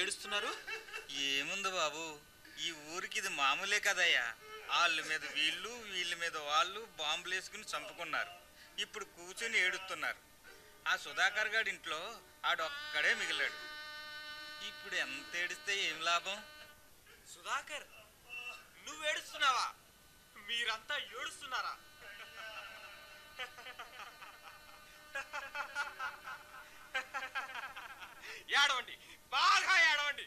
ఏడుస్తున్నారు ఏముంది బాబు ఈ ఊరికి ఇది మామూలే కదయ్యా వాళ్ళ మీద వీళ్ళు వీళ్ళ మీద వాళ్ళు బాంబులు వేసుకుని చంపుకున్నారు ఇప్పుడు కూర్చుని ఏడుస్తున్నారు ఆ సుధాకర్ గారి ఇంట్లో ఆడొక్కడే మిగిలాడు ఇప్పుడు ఎంత ఏడిస్తే ఏం లాభం సుధాకర్ నువ్వు ఏడుస్తున్నావా మీరంతా ఏడుస్తున్నారా ఏడవండి బాగా ఏడవండి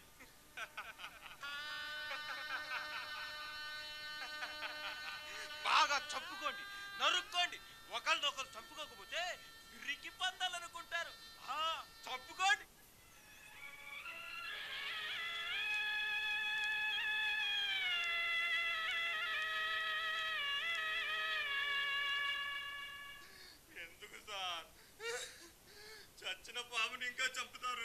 బాగా చంపుకోండి నరుక్కోండి ఒకరినొకరు చంపుకోకపోతే పిరికి పందాలనుకుంటారు ఆ, చంపుకోండి ఎందుకు సార్ చచ్చిన పాముని ఇంకా చంపుతారు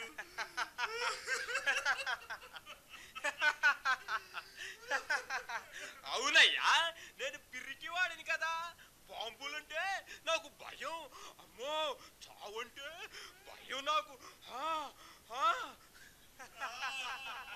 అవునయ్యా నేను పిరికివాడిని కదా బాంబులంటే నాకు భయం అమ్మో చావంటే భయం నాకు ఆ,